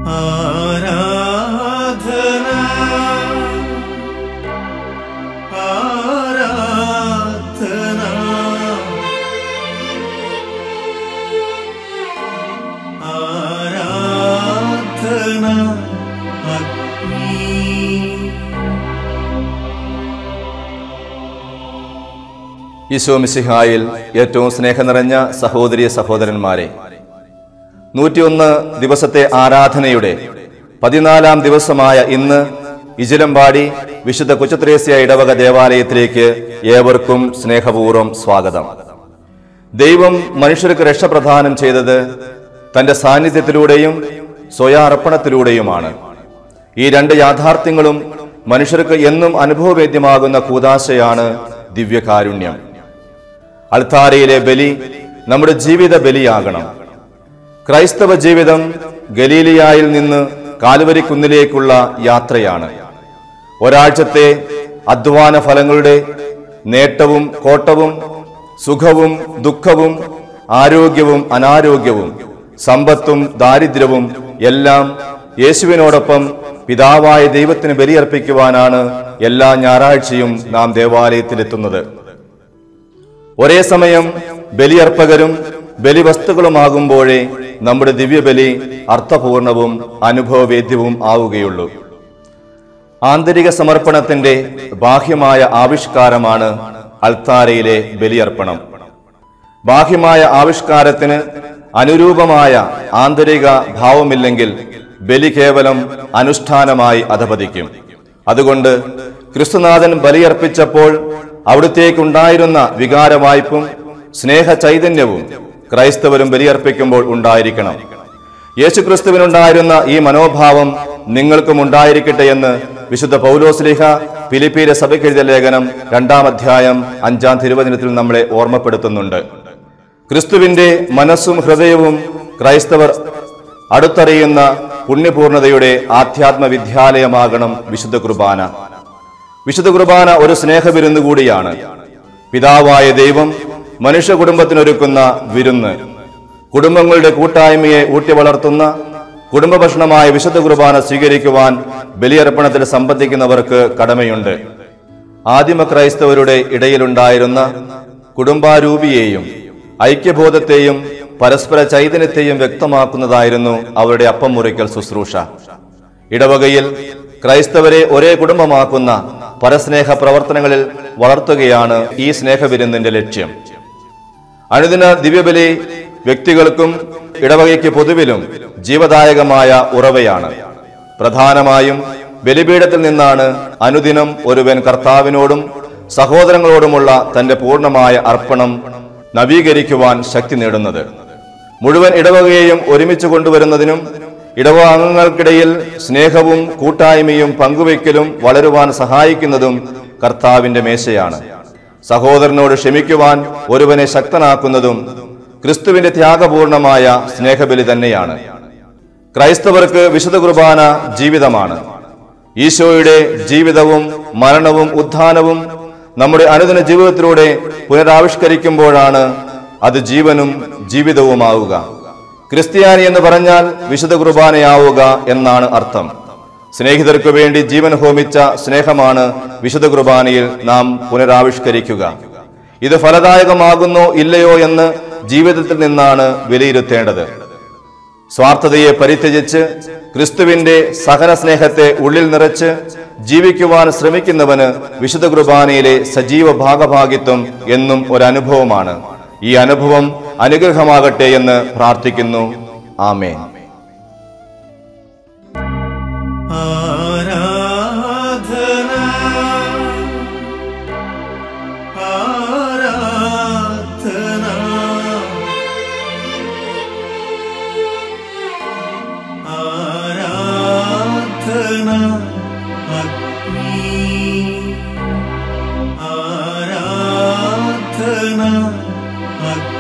ആരാധന ആരാധന ആരാധന അഗ്നി ഈശോ മിശിഹായിൽ ഏറ്റവും സ്നേഹം നിറഞ്ഞ സഹോദരി സഹോദരന്മാരെ നൂറ്റിയൊന്ന് ദിവസത്തെ ആരാധനയുടെ പതിനാലാം ദിവസമായ ഇന്ന് ഇജിലമ്പാടി വിശുദ്ധ കുച്ചത്രേസ്യ ഇടവക ദേവാലയത്തിലേക്ക് ഏവർക്കും സ്നേഹപൂർവ്വം സ്വാഗതം ദൈവം മനുഷ്യർക്ക് രക്ഷ പ്രദാനം ചെയ്തത് തന്റെ സാന്നിധ്യത്തിലൂടെയും സ്വയാർപ്പണത്തിലൂടെയുമാണ് ഈ രണ്ട് യാഥാർത്ഥ്യങ്ങളും മനുഷ്യർക്ക് എന്നും അനുഭവവേദ്യമാകുന്ന കൂതാശയാണ് ദിവ്യകാരുണ്യം അൾത്താരയിലെ ബലി നമ്മുടെ ജീവിത ബലിയാകണം ക്രൈസ്തവ ജീവിതം ഗലീലിയായിൽ നിന്ന് കാലുവരി കുന്നിലേക്കുള്ള യാത്രയാണ് ഒരാഴ്ചത്തെ അധ്വാന ഫലങ്ങളുടെ നേട്ടവും കോട്ടവും സുഖവും ദുഃഖവും ആരോഗ്യവും അനാരോഗ്യവും സമ്പത്തും ദാരിദ്ര്യവും എല്ലാം യേശുവിനോടൊപ്പം പിതാവായ ദൈവത്തിന് ബലിയർപ്പിക്കുവാനാണ് എല്ലാ ഞായറാഴ്ചയും നാം ദേവാലയത്തിലെത്തുന്നത് ഒരേ സമയം ബലിയർപ്പകരും ബലിവസ്തുക്കളുമാകുമ്പോഴേ നമ്മുടെ ദിവ്യബലി അർത്ഥപൂർണവും അനുഭവവേദ്യവും ആവുകയുള്ളൂ ആന്തരിക സമർപ്പണത്തിന്റെ ബാഹ്യമായ ആവിഷ്കാരമാണ് അൾത്താരയിലെ ബലിയർപ്പണം ബാഹ്യമായ ആവിഷ്കാരത്തിന് അനുരൂപമായ ആന്തരിക ഭാവമില്ലെങ്കിൽ ബലി കേവലം അനുഷ്ഠാനമായി അധപതിക്കും അതുകൊണ്ട് ക്രിസ്തുനാഥൻ ബലിയർപ്പിച്ചപ്പോൾ അവിടുത്തേക്കുണ്ടായിരുന്ന വികാരവായ്പും സ്നേഹ ചൈതന്യവും ക്രൈസ്തവരും ബലിയർപ്പിക്കുമ്പോൾ ഉണ്ടായിരിക്കണം യേശുക്രിസ്തുവിനുണ്ടായിരുന്ന ഈ മനോഭാവം നിങ്ങൾക്കും ഉണ്ടായിരിക്കട്ടെ എന്ന് വിശുദ്ധ പൗലോസ്ലിഹ ഫിലിപ്പീര സഭയ്ക്കെഴുതിയ ലേഖനം രണ്ടാം അധ്യായം അഞ്ചാം തിരുവചനത്തിൽ നമ്മളെ ഓർമ്മപ്പെടുത്തുന്നുണ്ട് ക്രിസ്തുവിന്റെ മനസ്സും ഹൃദയവും ക്രൈസ്തവർ അടുത്തറിയുന്ന പുണ്യപൂർണതയുടെ ആധ്യാത്മ വിദ്യാലയമാകണം വിശുദ്ധ കുർബാന വിശുദ്ധ കുർബാന ഒരു സ്നേഹവിരുന്ന് കൂടിയാണ് പിതാവായ ദൈവം മനുഷ്യ കുടുംബത്തിനൊരുക്കുന്ന വിരുന്ന് കുടുംബങ്ങളുടെ കൂട്ടായ്മയെ ഊട്ടി വളർത്തുന്ന കുടുംബ ഭക്ഷണമായ വിശുദ്ധ കുർബാന സ്വീകരിക്കുവാൻ ബലിയർപ്പണത്തിൽ സംബന്ധിക്കുന്നവർക്ക് കടമയുണ്ട് ആദിമ ക്രൈസ്തവരുടെ ഇടയിലുണ്ടായിരുന്ന കുടുംബാരൂപിയെയും ഐക്യബോധത്തെയും പരസ്പര ചൈതന്യത്തെയും വ്യക്തമാക്കുന്നതായിരുന്നു അവരുടെ അപ്പം മുറിക്കൽ ശുശ്രൂഷ ഇടവകയിൽ ക്രൈസ്തവരെ ഒരേ കുടുംബമാക്കുന്ന പരസ്നേഹ പ്രവർത്തനങ്ങളിൽ വളർത്തുകയാണ് ഈ സ്നേഹവിരുന്നിന്റെ ലക്ഷ്യം അനുദിന ദിവ്യബലി വ്യക്തികൾക്കും ഇടവകയ്ക്ക് പൊതുവിലും ജീവദായകമായ ഉറവയാണ് പ്രധാനമായും ബലിപീഠത്തിൽ നിന്നാണ് അനുദിനം ഒരുവൻ കർത്താവിനോടും സഹോദരങ്ങളോടുമുള്ള തന്റെ പൂർണ്ണമായ അർപ്പണം നവീകരിക്കുവാൻ ശക്തി നേടുന്നത് മുഴുവൻ ഇടവകയെയും ഒരുമിച്ച് കൊണ്ടുവരുന്നതിനും ഇടവ അംഗങ്ങൾക്കിടയിൽ സ്നേഹവും കൂട്ടായ്മയും പങ്കുവയ്ക്കലും വളരുവാൻ സഹായിക്കുന്നതും കർത്താവിന്റെ മേശയാണ് സഹോദരനോട് ക്ഷമിക്കുവാൻ ഒരുവനെ ശക്തനാക്കുന്നതും ക്രിസ്തുവിന്റെ ത്യാഗപൂർണമായ സ്നേഹബലി തന്നെയാണ് ക്രൈസ്തവർക്ക് വിശുദ്ധ കുർബാന ജീവിതമാണ് ഈശോയുടെ ജീവിതവും മരണവും ഉത്ഥാനവും നമ്മുടെ അനുദിന ജീവിതത്തിലൂടെ പുനരാവിഷ്കരിക്കുമ്പോഴാണ് അത് ജീവനും ജീവിതവുമാവുക ക്രിസ്ത്യാനി എന്ന് പറഞ്ഞാൽ വിശുദ്ധ കുർബാനയാവുക എന്നാണ് അർത്ഥം സ്നേഹിതർക്കു വേണ്ടി ജീവൻ ഹോമിച്ച സ്നേഹമാണ് വിശുദ്ധ കുർബാനയിൽ നാം പുനരാവിഷ്കരിക്കുക ഇത് ഫലദായകമാകുന്നോ ഇല്ലയോ എന്ന് ജീവിതത്തിൽ നിന്നാണ് വിലയിരുത്തേണ്ടത് സ്വാർത്ഥതയെ പരിത്യജിച്ച് ക്രിസ്തുവിന്റെ സഹന സ്നേഹത്തെ ഉള്ളിൽ നിറച്ച് ജീവിക്കുവാൻ ശ്രമിക്കുന്നവന് വിശുദ്ധ കുർബാനയിലെ സജീവ ഭാഗഭാഗിത്വം എന്നും ഒരനുഭവമാണ് ഈ അനുഭവം അനുഗ്രഹമാകട്ടെ എന്ന് പ്രാർത്ഥിക്കുന്നു ആമേൻ ആരാധന ആരാധന ആരാധന അഗ്നി ആരാധന അഗ്നി